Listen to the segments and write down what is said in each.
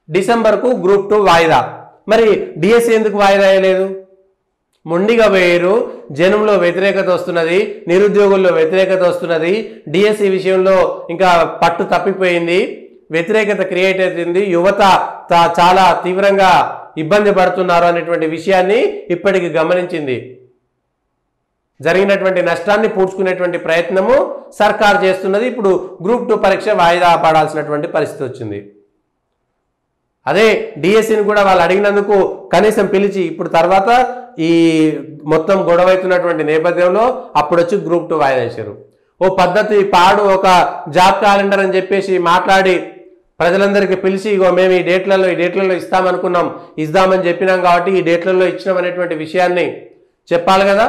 డిసెంబర్కు group two వాయిదా మరి DSC ఎందుకు వాయిదా వేయలేదు మొండిగా వేయరు జనంలో వ్యతిరేకత వస్తున్నది నిరుద్యోగుల్లో వ్యతిరేకత వస్తున్నది డిఎస్సి విషయంలో ఇంకా పట్టు తప్పిపోయింది వ్యతిరేకత క్రియేట్ అవుతుంది యువత తా- చాలా తీవ్రంగా ఇబ్బంది పడుతున్నారు అనేటువంటి విషయాన్ని ఇప్పటికి గమనించింది జరిగినటువంటి నష్టాన్ని పూడ్చుకునేటువంటి ప్రయత్నము సర్కార్ చేస్తున్నది ఇప్పుడు గ్రూప్ టూ పరీక్ష వాయిదా పడాల్సినటువంటి పరిస్థితి వచ్చింది అదే డిఎస్సిని కూడా వాళ్ళు అడిగినందుకు కనీసం పిలిచి ఇప్పుడు తర్వాత ఈ మొత్తం గొడవ అవుతున్నటువంటి నేపథ్యంలో అప్పుడు వచ్చి గ్రూప్ టూ వాయిదా వేశారు ఓ పద్ధతి పాడు ఒక జాబ్ క్యాలెండర్ అని చెప్పేసి మాట్లాడి ప్రజలందరికీ పిలిచి ఇగో మేము ఈ డేట్లలో ఈ డేట్లలో ఇస్తామనుకున్నాం ఇద్దామని చెప్పినాం కాబట్టి ఈ డేట్లలో ఇచ్చినాం అనేటువంటి విషయాన్ని చెప్పాలి కదా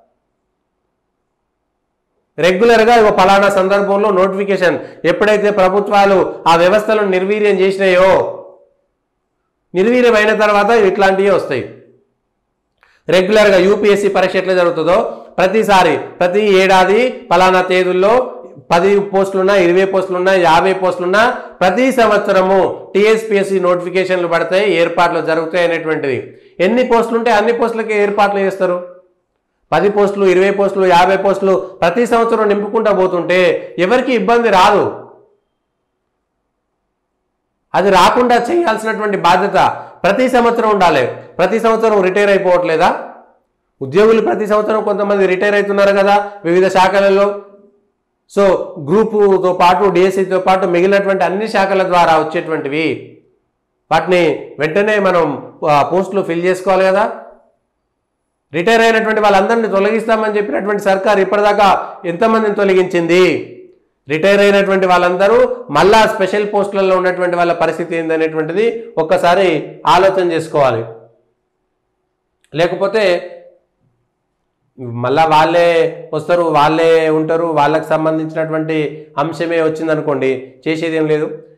రెగ్యులర్గా ఒక పలానా సందర్భంలో నోటిఫికేషన్ ఎప్పుడైతే ప్రభుత్వాలు ఆ వ్యవస్థలను నిర్వీర్యం చేసినాయో నిర్వీర్యం అయిన తర్వాత ఇట్లాంటివి వస్తాయి రెగ్యులర్గా యూపీఎస్సీ పరీక్ష ఎట్లా జరుగుతుందో ప్రతిసారి ప్రతి ఏడాది పలానా తేదీల్లో పది పోస్టులున్నా ఇరవై పోస్టులున్నా యాభై పోస్టులున్నా ప్రతి సంవత్సరము టీఎస్పీఎస్సీ నోటిఫికేషన్లు పడతాయి ఏర్పాట్లు జరుగుతాయి అనేటువంటిది ఎన్ని పోస్టులు ఉంటే అన్ని పోస్టులకి ఏర్పాట్లు చేస్తారు పది పోస్టులు ఇరవై పోస్టులు యాభై పోస్టులు ప్రతి సంవత్సరం నింపుకుంటా పోతుంటే ఎవరికి ఇబ్బంది రాదు అది రాకుండా చేయాల్సినటువంటి బాధ్యత ప్రతి సంవత్సరం ఉండాలి ప్రతి సంవత్సరం రిటైర్ అయిపోవట్లేదా ఉద్యోగులు ప్రతి సంవత్సరం కొంతమంది రిటైర్ అవుతున్నారు కదా వివిధ శాఖలలో సో గ్రూపుతో పాటు డిఎస్సితో పాటు మిగిలినటువంటి అన్ని శాఖల ద్వారా వచ్చేటువంటివి వాటిని వెంటనే మనం ఆ, పోస్టులు ఫిల్ చేసుకోవాలి కదా రిటైర్ అయినటువంటి వాళ్ళందరినీ తొలగిస్తామని చెప్పినటువంటి సర్కార్ ఇప్పటిదాకా ఎంతమందిని తొలగించింది రిటైర్ అయినటువంటి వాళ్ళందరూ మళ్ళా స్పెషల్ పోస్టులలో ఉన్నటువంటి వాళ్ళ పరిస్థితి ఏందనేటువంటిది ఒక్కసారి ఆలోచన చేసుకోవాలి లేకపోతే మళ్ళా వాళ్ళే వస్తారు వాళ్ళే ఉంటారు వాళ్ళకి సంబంధించినటువంటి అంశమే వచ్చిందనుకోండి చేసేది ఏం లేదు